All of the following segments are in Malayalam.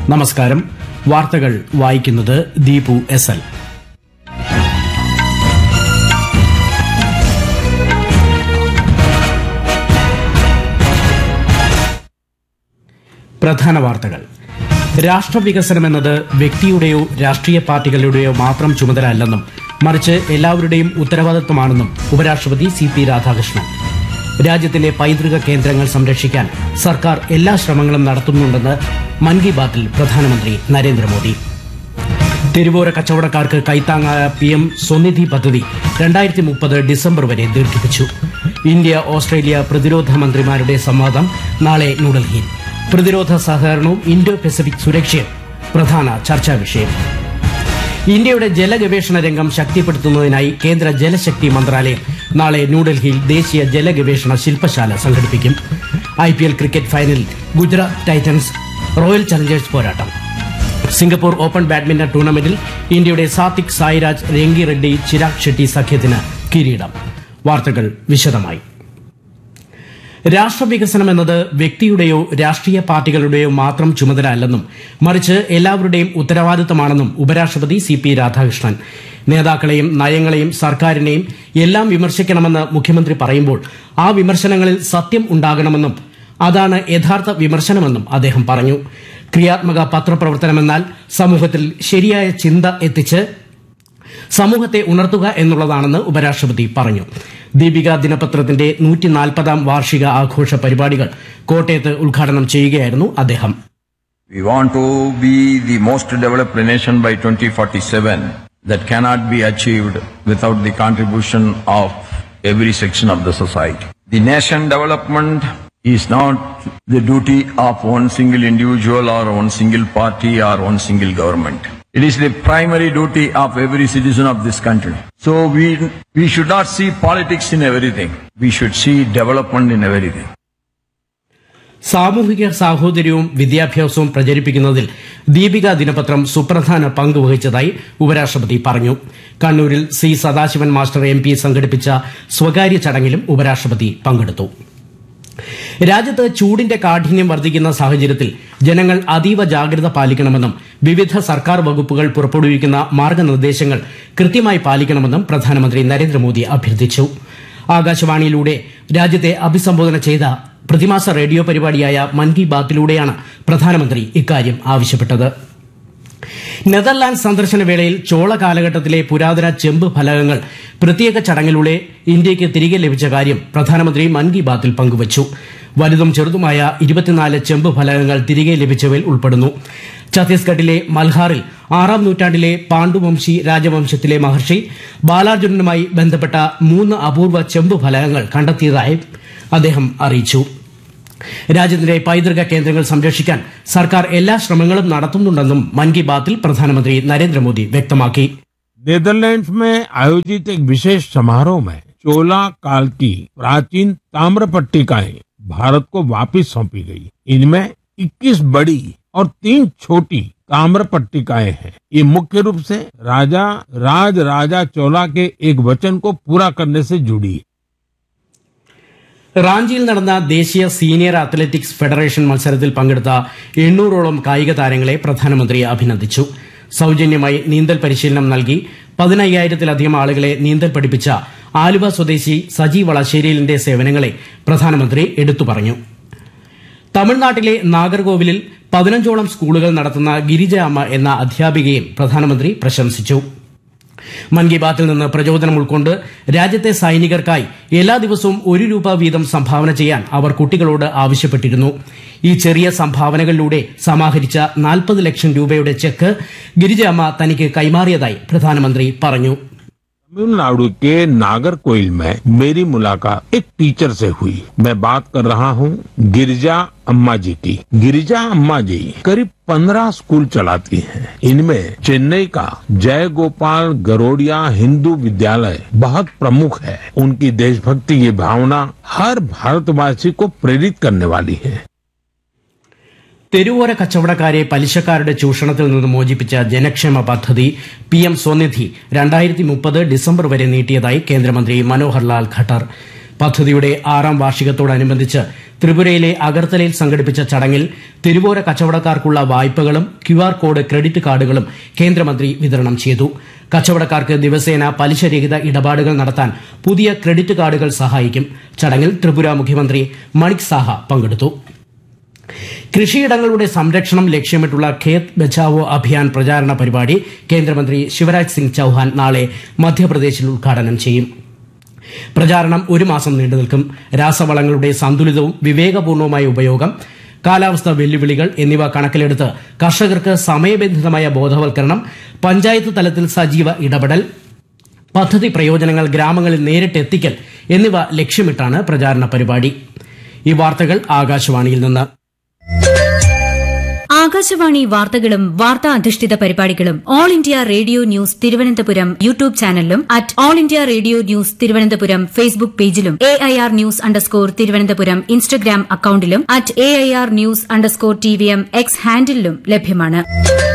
നമസ്കാരം വാർത്തകൾ വായിക്കുന്നത് ദീപു എസ് എൽ പ്രധാന വാർത്തകൾ രാഷ്ട്രവികസനം എന്നത് വ്യക്തിയുടെയോ രാഷ്ട്രീയ പാർട്ടികളുടെയോ മാത്രം ചുമതല അല്ലെന്നും മറിച്ച് എല്ലാവരുടെയും ഉത്തരവാദിത്വമാണെന്നും ഉപരാഷ്ട്രപതി സി പി രാധാകൃഷ്ണൻ രാജ്യത്തിലെ പൈതൃക കേന്ദ്രങ്ങൾ സംരക്ഷിക്കാൻ സർക്കാർ എല്ലാ ശ്രമങ്ങളും നടത്തുന്നുണ്ടെന്ന് മൻ കി ബാത്തിൽ പ്രധാനമന്ത്രി നരേന്ദ്രമോദി തെരുവോര കച്ചവടക്കാർക്ക് കൈത്താങ്ങായ പി എം സ്വനിധി പദ്ധതി രണ്ടായിരത്തി മുപ്പത് ഡിസംബർ വരെ ദീർഘിപ്പിച്ചു ഇന്ത്യ ഓസ്ട്രേലിയ പ്രതിരോധ മന്ത്രിമാരുടെ സംവാദം നാളെ ന്യൂഡൽഹിയിൽ പ്രതിരോധ സഹകരണവും ഇൻഡോ പസഫിക് സുരക്ഷയും പ്രധാന ചർച്ചാ വിഷയം ഇന്ത്യയുടെ ജലഗവേഷണ രംഗം ശക്തിപ്പെടുത്തുന്നതിനായി കേന്ദ്ര ജലശക്തി മന്ത്രാലയം നാളെ ന്യൂഡൽഹിയിൽ ദേശീയ ജലഗവേഷണ ശില്പശാല സംഘടിപ്പിക്കും ഐ പി എൽ ക്രിക്കറ്റ് ഫൈനലിൽ ഗുജറാത്ത് ടൈറ്റൻസ് റോയൽ ചലഞ്ചേഴ്സ് പോരാട്ടം സിംഗപ്പൂർ ഓപ്പൺ ബാഡ്മിന്റൺ ടൂർണമെന്റിൽ ഇന്ത്യയുടെ സാത്വിക് സായിരാജ് രംഗി റെഡ്ഡി ചിരാഗ് ഷെട്ടി സഖ്യത്തിന് കിരീടം വാർത്തകൾ വിശദമായി രാഷ്ട്രവികസനം എന്നത് വ്യക്തിയുടെയോ രാഷ്ട്രീയ പാർട്ടികളുടെയോ മാത്രം ചുമതല അല്ലെന്നും മറിച്ച് എല്ലാവരുടെയും ഉത്തരവാദിത്തമാണെന്നും ഉപരാഷ്ട്രപതി സി പി രാധാകൃഷ്ണൻ നേതാക്കളെയും നയങ്ങളെയും സർക്കാരിനെയും എല്ലാം വിമർശിക്കണമെന്ന് മുഖ്യമന്ത്രി പറയുമ്പോൾ ആ വിമർശനങ്ങളിൽ സത്യം ഉണ്ടാകണമെന്നും അതാണ് യഥാർത്ഥ വിമർശനമെന്നും അദ്ദേഹം പറഞ്ഞു ക്രിയാത്മക പത്രപ്രവർത്തനമെന്നാൽ സമൂഹത്തിൽ ശരിയായ ചിന്ത എത്തിച്ച് സമൂഹത്തെ ഉണർത്തുക എന്നുള്ളതാണെന്ന് ഉപരാഷ്ട്രപതി പറഞ്ഞു ദീപിക ദിനപത്രത്തിന്റെ നൂറ്റി നാൽപ്പതാം വാർഷിക ആഘോഷ പരിപാടികൾ കോട്ടയത്ത് ഉദ്ഘാടനം ചെയ്യുകയായിരുന്നു അദ്ദേഹം We want to be the most developed nation by 2047. That cannot be achieved without the contribution of every section of the society. The nation development is not the duty of one single individual or one single party or one single government. It is the primary duty of every citizen of this country. So we, we should not see politics in everything. We should see development in everything. സാമൂഹിക സാഹോദര്യവും വിദ്യാഭ്യാസവും പ്രചരിപ്പിക്കുന്നതിൽ ദീപിക ദിനപത്രം സുപ്രധാന പങ്ക് വഹിച്ചതായി ഉപരാഷ്ട്രപതി പറഞ്ഞു കണ്ണൂരിൽ C Sadasivan master M P സംഘടിപ്പിച്ച സ്വകാര്യ ചടങ്ങിലും ഉപരാഷ്ട്രപതി പങ്കെടുത്തു രാജ്യത്ത് ചൂടിന്റെ കാഠിന്യം വർദ്ധിക്കുന്ന സാഹചര്യത്തിൽ ജനങ്ങൾ അതീവ ജാഗ്രത പാലിക്കണമെന്നും വിവിധ സർക്കാർ വകുപ്പുകൾ പുറപ്പെടുവിക്കുന്ന മാർഗനിർദ്ദേശങ്ങൾ കൃത്യമായി പാലിക്കണമെന്നും പ്രധാനമന്ത്രി നരേന്ദ്രമോദി അഭ്യർത്ഥിച്ചു ആകാശവാണിയിലൂടെ രാജ്യത്തെ അഭിസംബോധന ചെയ്ത പ്രതിമാസ റേഡിയോ പരിപാടിയായ മൻ കി ബാത്തിലൂടെയാണ് പ്രധാനമന്ത്രി ഇക്കാര്യം ആവശ്യപ്പെട്ടത് നെതർലാൻഡ് സന്ദർശന വേളയിൽ ചോള കാലഘട്ടത്തിലെ പുരാതന ചെമ്പ് ഫലകങ്ങൾ പ്രത്യേക ചടങ്ങിലൂടെ ഇന്ത്യയ്ക്ക് തിരികെ ലഭിച്ച കാര്യം പ്രധാനമന്ത്രി മൻ കി ബാത്തിൽ പങ്കുവച്ചു വലുതും ചെറുതുമായ ഇരുപത്തിനാല് ചെമ്പ് ഫലകങ്ങൾ തിരികെ ലഭിച്ചവയിൽ ഉൾപ്പെടുന്നു ഛത്തീസ്ഗഡിലെ മൽഹാറിൽ ആറാം നൂറ്റാണ്ടിലെ പാണ്ഡുവംശി രാജവംശത്തിലെ മഹർഷി ബാലാർജുനനുമായി ബന്ധപ്പെട്ട മൂന്ന് അപൂർവ ചെമ്പ് ഫലകങ്ങൾ കണ്ടെത്തിയതായി അദ്ദേഹം അറിയിച്ചു രാജ്യത്തിന്റെ പൈതൃക കേന്ദ്രങ്ങൾ സംരക്ഷിക്കാൻ സർക്കാർ എല്ലാ ശ്രമങ്ങളും നടത്തുന്നുണ്ടെന്നും മൻ കി ബാത്തിൽ പ്രധാനമന്ത്രി നരേന്ദ്രമോദി വ്യക്തമാക്കി नेदरलैंड्स में आयोजित एक विशेष समारोह में चोला काल की प्राचीन ताम्र पट्टिकाएं भारत को वापस सौंपी गई इनमें 21 बड़ी और तीन छोटी ताम्र पट्टिकाएं हैं ये मुख्य रूप से राजा राज राजा चोला के एक वचन को पूरा करने से जुड़ी है റാഞ്ചിയിൽ നടന്ന ദേശീയ സീനിയർ അത്ലറ്റിക്സ് ഫെഡറേഷൻ മത്സരത്തിൽ പങ്കെടുത്ത എണ്ണൂറോളം കായിക താരങ്ങളെ പ്രധാനമന്ത്രി അഭിനന്ദിച്ചു സൌജന്യമായി നീന്തൽ പരിശീലനം നൽകി പതിനയ്യായിരത്തിലധികം ആളുകളെ നീന്തൽ പഠിപ്പിച്ച ആലുവ സ്വദേശി സജി വളശ്ശേരിയിലിന്റെ സേവനങ്ങളെ പ്രധാനമന്ത്രി എടുത്തു പറഞ്ഞു തമിഴ്നാട്ടിലെ നാഗർകോവിലിൽ പതിനഞ്ചോളം സ്കൂളുകൾ നടത്തുന്ന ഗിരിജ അമ്മ എന്ന അധ്യാപികയും പ്രധാനമന്ത്രി പ്രശംസിച്ചു മൻ കി ബാത്തിൽ നിന്ന് പ്രചോദനം ഉൾക്കൊണ്ട് രാജ്യത്തെ സൈനികർക്കായി എല്ലാ ദിവസവും ഒരു രൂപ വീതം സംഭാവന ചെയ്യാൻ അവർ കുട്ടികളോട് ആവശ്യപ്പെട്ടിരുന്നു ഈ ചെറിയ സംഭാവനകളിലൂടെ സമാഹരിച്ച നാൽപ്പത് ലക്ഷം രൂപയുടെ ചെക്ക് ഗിരിജ അമ്മ തനിക്ക് കൈമാറിയതായി പ്രധാനമന്ത്രി പറഞ്ഞു तमिलनाडु के नागरकोइल में मेरी मुलाकात एक टीचर से हुई मैं बात कर रहा हूँ गिरिजा अम्मा जी की गिरिजा अम्मा जी करीब पंद्रह स्कूल चलाती हैं इनमें चेन्नई का जय गोपाल गरोडिया हिंदू विद्यालय बहुत प्रमुख है उनकी देशभक्ति की भावना हर भारतवासी को प्रेरित करने वाली है തെരുവോര കച്ചവടക്കാരെ പലിശക്കാരുടെ ചൂഷണത്തിൽ നിന്ന് മോചിപ്പിച്ച ജനക്ഷേമ പദ്ധതി പി എം സ്വനിധി രണ്ടായിരത്തി മുപ്പത് ഡിസംബർ വരെ നീട്ടിയതായി കേന്ദ്രമന്ത്രി മനോഹർ ലാൽ ഖട്ടർ പദ്ധതിയുടെ ആറാം വാർഷികത്തോടനുബന്ധിച്ച് ത്രിപുരയിലെ അഗർത്തലയിൽ സംഘടിപ്പിച്ച ചടങ്ങിൽ തിരുവോര കച്ചവടക്കാർക്കുള്ള വായ്പകളും ക്യു ആർ കോഡ് ക്രെഡിറ്റ് കാർഡുകളും കേന്ദ്രമന്ത്രി വിതരണം ചെയ്തു കച്ചവടക്കാർക്ക് ദിവസേന പലിശരഹിത ഇടപാടുകൾ നടത്താൻ പുതിയ ക്രെഡിറ്റ് കാർഡുകൾ സഹായിക്കും ചടങ്ങിൽ ത്രിപുര മുഖ്യമന്ത്രി മണിക് സാഹ പങ്കെടുത്തു കൃഷിയിടങ്ങളുടെ സംരക്ഷണം ലക്ഷ്യമിട്ടുള്ള ഖേത് ബച്ചാവോ അഭിയാൻ പ്രചാരണ പരിപാടി കേന്ദ്രമന്ത്രി ശിവരാജ് സിംഗ് ചൌഹാൻ നാളെ മധ്യപ്രദേശിൽ ഉദ്ഘാടനം ചെയ്യും പ്രചാരണം ഒരു മാസം നീണ്ടുനിൽക്കും രാസവളങ്ങളുടെ സന്തുലിതവും വിവേകപൂർണവുമായ ഉപയോഗം കാലാവസ്ഥ വെല്ലുവിളികൾ എന്നിവ കണക്കിലെടുത്ത് കർഷകർക്ക് സമയബന്ധിതമായ ബോധവൽക്കരണം പഞ്ചായത്ത് തലത്തിൽ സജീവ ഇടപെടൽ പദ്ധതി പ്രയോജനങ്ങൾ ഗ്രാമങ്ങളിൽ നേരിട്ട് എത്തിക്കൽ എന്നിവ ലക്ഷ്യമിട്ടാണ് പ്രചാരണ പരിപാടി ഈ വാർത്തകൾ ആകാശവാണിയിൽ നിന്ന് ആകാശവാണി വാർത്തകളും വാർത്താ അധിഷ്ഠിത പരിപാടികളും all India radio news Thiruvananthapuram YouTube ചാനലിലും at all India radio news Thiruvananthapuram Facebook പേജിലും A I R news underscore Thiruvananthapuram Instagram അക്കൌണ്ടിലും at A I R news underscore T V M എക്സ് ഹാൻഡിലും ലഭ്യമാണ്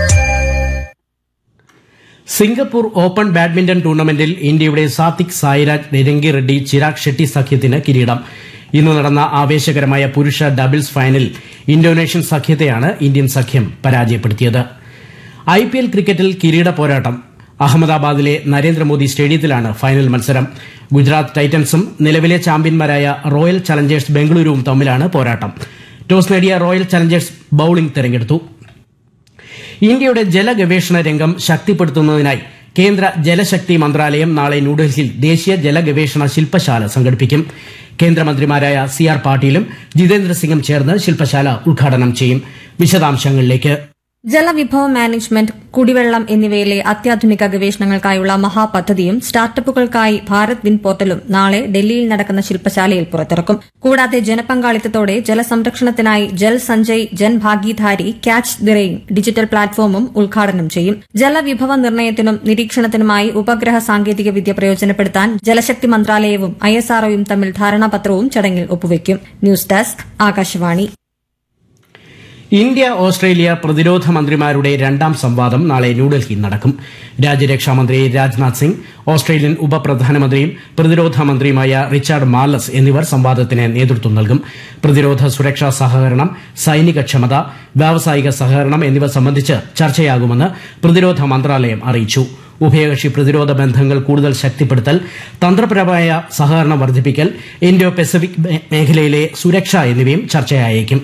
സിംഗപ്പൂർ ഓപ്പൺ ബാഡ്മിന്റൺ ടൂർണമെന്റിൽ ഇന്ത്യയുടെ സാത്വിക് സായിരാജ് രംഗി റെഡ്ഡി ചിരാഗ് ഷെട്ടി സഖ്യത്തിന് കിരീടം ഇന്ന് നടന്ന ആവേശകരമായ പുരുഷ ഡബിൾസ് ഫൈനലിൽ ഇന്തോനേഷ്യൻ സഖ്യത്തെയാണ് ഇന്ത്യൻ സഖ്യം പരാജയപ്പെടുത്തിയത് ഐ പി എൽ ക്രിക്കറ്റിൽ കിരീട പോരാട്ടം അഹമ്മദാബാദിലെ നരേന്ദ്രമോദി സ്റ്റേഡിയത്തിലാണ് ഫൈനൽ മത്സരം ഗുജറാത്ത് ടൈറ്റൻസും നിലവിലെ ചാമ്പ്യന്മാരായ റോയൽ ചലഞ്ചേഴ്സ് ബംഗളൂരുവും തമ്മിലാണ് പോരാട്ടം ടോസ് നേടിയ റോയൽ ചലഞ്ചേഴ്സ് ബൌളിംഗ് തെരഞ്ഞെടുത്തു ഇന്ത്യയുടെ ജലഗവേഷണ രംഗം ശക്തിപ്പെടുത്തുന്നതിനായി കേന്ദ്ര ജലശക്തി മന്ത്രാലയം നാളെ ന്യൂഡൽഹിയിൽ ദേശീയ ജലഗവേഷണ ശില്പശാല സംഘടിപ്പിക്കും കേന്ദ്രമന്ത്രിമാരായ സി ആർ പാട്ടീലും ജിതേന്ദ്ര സിംഗും ചേർന്ന് ശില്പശാല ഉദ്ഘാടനം ചെയ്യും വിശദാംശങ്ങളിലേക്ക് ജലവിഭവ മാനേജ്മെന്റ് കുടിവെള്ളം എന്നിവയിലെ അത്യാധുനിക ഗവേഷണങ്ങൾക്കായുള്ള മഹാപദ്ധതിയും സ്റ്റാർട്ടപ്പുകൾക്കായി ഭാരത് വിൻ പോർട്ടലും നാളെ ഡൽഹിയിൽ നടക്കുന്ന ശില്പശാലയിൽ പുറത്തിറക്കും കൂടാതെ ജനപങ്കാളിത്തത്തോടെ ജലസംരക്ഷണത്തിനായി Jal Sanchay Jan Bhagidari catch the rain digital പ്ലാറ്റ്ഫോമും ഉദ്ഘാടനം ചെയ്യും ജലവിഭവ നിർണ്ണയത്തിനും നിരീക്ഷണത്തിനുമായി ഉപഗ്രഹ സാങ്കേതിക വിദ്യ പ്രയോജനപ്പെടുത്താൻ ജലശക്തി മന്ത്രാലയവും ഐഎസ്ആർഒയും തമ്മിൽ ധാരണാപത്രവും ചടങ്ങിൽ ഒപ്പുവയ്ക്കും news desk Akashvani India Australia പ്രതിരോധ മന്ത്രിമാരുടെ രണ്ടാം സംവാദം നാളെ ന്യൂഡൽഹിയിൽ നടക്കും രാജ്യരക്ഷാമന്ത്രി രാജ്നാഥ് സിംഗ് ഓസ്ട്രേലിയൻ ഉപപ്രധാനമന്ത്രിയും പ്രതിരോധ മന്ത്രിയുമായ റിച്ചാർഡ് മാർലസ് എന്നിവർ സംവാദത്തിന് നേതൃത്വം നൽകും പ്രതിരോധ സുരക്ഷാ സഹകരണം സൈനിക ക്ഷമത വ്യാവസായിക സഹകരണം എന്നിവ സംബന്ധിച്ച് ചർച്ചയാകുമെന്ന് പ്രതിരോധ മന്ത്രാലയം അറിയിച്ചു ഉഭയകക്ഷി പ്രതിരോധ ബന്ധങ്ങൾ കൂടുതൽ ശക്തിപ്പെടുത്തൽ തന്ത്രപരമായ സഹകരണം വർദ്ധിപ്പിക്കൽ ഇൻഡോ പസഫിക് മേ- മേഖലയിലെ സുരക്ഷ എന്നിവയും ചർച്ചയായേക്കും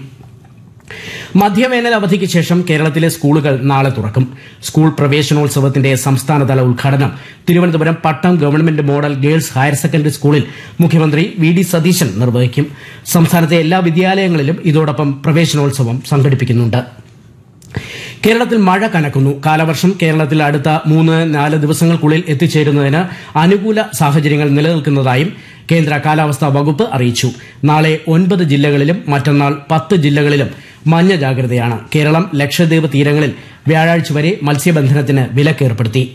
മധ്യവേനൽ അവധിക്ക് ശേഷം കേരളത്തിലെ സ്കൂളുകൾ നാളെ തുറക്കും സ്കൂൾ പ്രവേശനോത്സവത്തിന്റെ സംസ്ഥാനതല ഉദ്ഘാടനം Thiruvananthapuram Pattom government model girls higher secondary സ്കൂളിൽ മുഖ്യമന്ത്രി വി ഡി സതീശൻ നിർവഹിക്കും സംസ്ഥാനത്തെ എല്ലാ വിദ്യാലയങ്ങളിലും ഇതോടൊപ്പം പ്രവേശനോത്സവം സംഘടിപ്പിക്കുന്നുണ്ട് കേരളത്തിൽ മഴ കനക്കുന്നു കാലവർഷം കേരളത്തിൽ അടുത്ത മൂന്ന് നാല് ദിവസങ്ങൾക്കുള്ളിൽ എത്തിച്ചേരുന്നതിന് അനുകൂല സാഹചര്യങ്ങൾ നിലനിൽക്കുന്നതായും കേന്ദ്ര കാലാവസ്ഥാ വകുപ്പ് അറിയിച്ചു നാളെ ഒൻപത് ജില്ലകളിലും മറ്റന്നാൾ പത്ത് ജില്ലകളിലും മഞ്ഞ ജാഗ്രതയാണ് കേരളം ലക്ഷദ്വീപ് തീരങ്ങളിൽ വ്യാഴാഴ്ച വരെ മത്സ്യബന്ധനത്തിന് വിലക്കേർപ്പെടുത്തി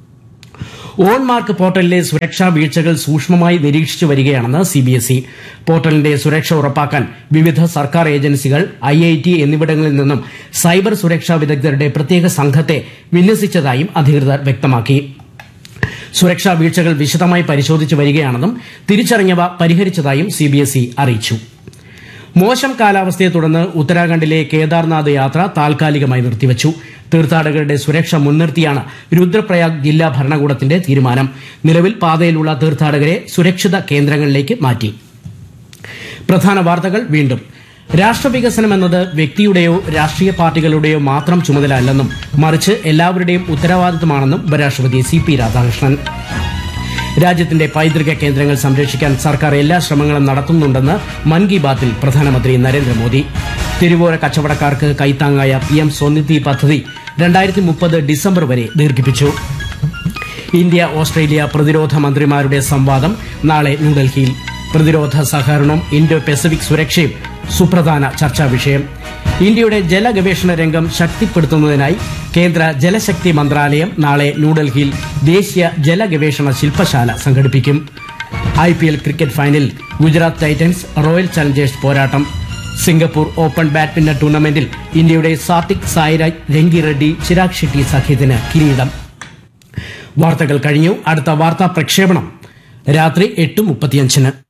ഓൺ മാർക്ക് പോർട്ടലിലെ സുരക്ഷാ വീഴ്ചകൾ സൂക്ഷ്മമായി നിരീക്ഷിച്ചു വരികയാണെന്ന് സി ബി എസ് ഇ പോർട്ടലിന്റെ സുരക്ഷ ഉറപ്പാക്കാൻ വിവിധ സർക്കാർ ഏജൻസികൾ ഐ ഐ ടി എന്നിവിടങ്ങളിൽ നിന്നും സൈബർ സുരക്ഷാ വിദഗ്ധരുടെ പ്രത്യേക സംഘത്തെ വിന്യസിച്ചതായും അധികൃതർ വ്യക്തമാക്കി സുരക്ഷാ വീഴ്ചകൾ വിശദമായി പരിശോധിച്ചു വരികയാണെന്നും തിരിച്ചറിഞ്ഞവ പരിഹരിച്ചതായും സി ബി എസ് ഇ അറിയിച്ചു മോശം കാലാവസ്ഥയെ തുടർന്ന് ഉത്തരാഖണ്ഡിലെ കേദാർനാഥ് യാത്ര താൽക്കാലികമായി നിർത്തിവച്ചു തീർത്ഥാടകരുടെ സുരക്ഷ മുൻനിർത്തിയാണ് രുദ്രപ്രയാഗ് ജില്ലാ ഭരണകൂടത്തിന്റെ തീരുമാനം നിലവിൽ പാതയിലുള്ള തീർത്ഥാടകരെ സുരക്ഷിത കേന്ദ്രങ്ങളിലേക്ക് മാറ്റി പ്രധാന വാർത്തകൾ വീണ്ടും രാഷ്ട്രവികസനം എന്നത് വ്യക്തിയുടെയോ രാഷ്ട്രീയ പാർട്ടികളുടെയോ മാത്രം ചുമതല അല്ലെന്നും മറിച്ച് എല്ലാവരുടെയും ഉത്തരവാദിത്തമാണെന്നും ഉപരാഷ്ട്രപതി സി പി രാധാകൃഷ്ണൻ രാജ്യത്തിന്റെ പൈതൃക കേന്ദ്രങ്ങൾ സംരക്ഷിക്കാൻ സർക്കാർ എല്ലാ ശ്രമങ്ങളും നടത്തുന്നുണ്ടെന്ന് മൻ കി ബാത്തിൽ പ്രധാനമന്ത്രി നരേന്ദ്രമോദി തിരുവോര കച്ചവടക്കാർക്ക് കൈത്താങ്ങായ പി എം സ്വനിധി പദ്ധതി രണ്ടായിരത്തി മുപ്പത് ഡിസംബർ വരെ ദീർഘിപ്പിച്ചു ഇന്ത്യ ഓസ്ട്രേലിയ പ്രതിരോധ മന്ത്രിമാരുടെ സംവാദം നാളെ ന്യൂഡൽഹിയിൽ പ്രതിരോധ സഹകരണവും ഇൻഡോ പസഫിക് സുരക്ഷയും സുപ്രധാന ചർച്ചാ വിഷയം ഇന്ത്യയുടെ ജലഗവേഷണ രംഗം ശക്തിപ്പെടുത്തുന്നതിനായി കേന്ദ്ര ജലശക്തി മന്ത്രാലയം നാളെ ന്യൂഡൽഹിയിൽ ദേശീയ ജലഗവേഷണ ശില്പശാല സംഘടിപ്പിക്കും ഐ പി എൽ ക്രിക്കറ്റ് ഫൈനലിൽ ഗുജറാത്ത് ടൈറ്റൻസ് റോയൽ ചലഞ്ചേഴ്സ് പോരാട്ടം സിംഗപ്പൂർ ഓപ്പൺ ബാഡ്മിന്റൺ ടൂർണമെന്റിൽ ഇന്ത്യയുടെ സാത്വിക് സായിരാജ് രംഗി റെഡ്ഡി ചിരാഗ് ഷെട്ടി സഖ്യത്തിന് കിരീടം വാർത്തകൾ കഴിഞ്ഞു അടുത്ത വാർത്താ പ്രക്ഷേപണം രാത്രി എട്ട് മുപ്പത്തിയഞ്ചിന്